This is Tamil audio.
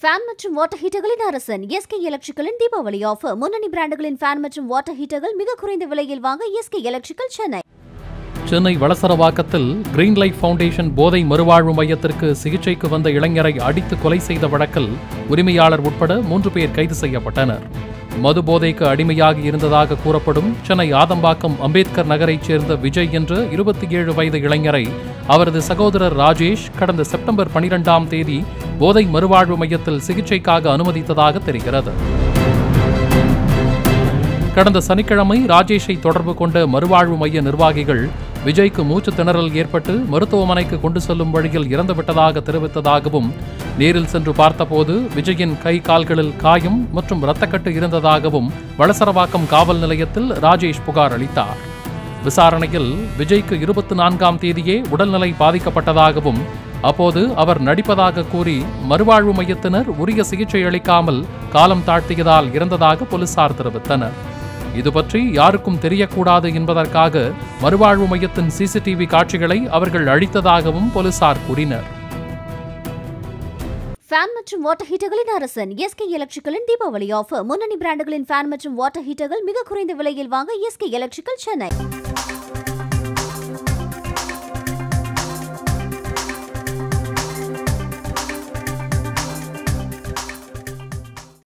ஃபேன் மற்றும் வாட்டர் ஹீட்டர்களின் அரசன் எஸ்கே எலக்ட்ரிக்கலின் தீபாவளி ஆஃபர் முன்னணி பிராண்டுகளின் ஃபேன் மற்றும் வாட்டர் ஹீட்டர்கள் மிக குறைந்த விலையில் வாங்க எஸ்கே எலக்ட்ரிக்கல் சென்னை சென்னை வளசரவாக்கத்தில் கிரீன் லைஃப் ஃபவுண்டேஷன் போதை மறுவாழ்வு மையத்திற்கு சிகிச்சைக்கு வந்த இளைஞரை அடித்து கொலை செய்த வழக்கில் உரிமையாளர் உட்பட மூன்று பேர் கைது செய்யப்பட்டனர் மது போதைக்கு அடிமையாகி இருந்ததாக கூறப்படும் சென்னை ஆதம்பாக்கம் அம்பேத்கர் நகரைச் சேர்ந்த விஜய் என்ற இருபத்தி ஏழு வயது இளைஞரை அவரது சகோதரர் ராஜேஷ் கடந்த செப்டம்பர் பனிரெண்டாம் தேதி போதை மறுவாழ்வு மையத்தில் சிகிச்சைக்காக அனுமதித்ததாக தெரிகிறது கடந்த சனிக்கிழமை ராஜேஷை தொடர்பு கொண்ட மறுவாழ்வு மைய நிர்வாகிகள் விஜய்க்கு மூச்சு திணறல் ஏற்பட்டு மருத்துவமனைக்கு கொண்டு செல்லும் வழியில் இறந்துவிட்டதாக தெரிவித்ததாகவும் நேரில் சென்று பார்த்தபோது விஜயின் கை கால்களில் காயம் மற்றும் இரத்தக்கட்டு இருந்ததாகவும் வளசரவாக்கம் காவல் நிலையத்தில் ராஜேஷ் புகார் அளித்தார் விசாரணையில் விஜய்க்கு இருபத்தி நான்காம் தேதியே உடல்நிலை பாதிக்கப்பட்டதாகவும் அப்போது அவர் நடிப்பதாக கூறி மறுவாழ்வு மையத்தினர் உரிய சிகிச்சை அளிக்காமல் காலம் தாழ்த்தியதால் இறந்ததாக போலீசார் தெரிவித்தனர் இது பற்றி யாருக்கும் தெரியக்கூடாது என்பதற்காக மறுவாழ்வு மையத்தின் சிசிடிவி காட்சிகளை அவர்கள் அழித்ததாகவும் போலீசார் கூறினர் ஃபேன் மற்றும் வாட்டர் ஹீட்டர்களின் அரசன் எஸ்கே எலக்ட்ரிக்கலின் தீபாவளி ஆஃபர் முன்னணி பிராண்டுகளின் ஃபேன் மற்றும் வாட்டர் ஹீட்டர்கள் மிக குறைந்த விலையில் வாங்க எஸ்கே எலக்ட்ரிக்கல் சென்னை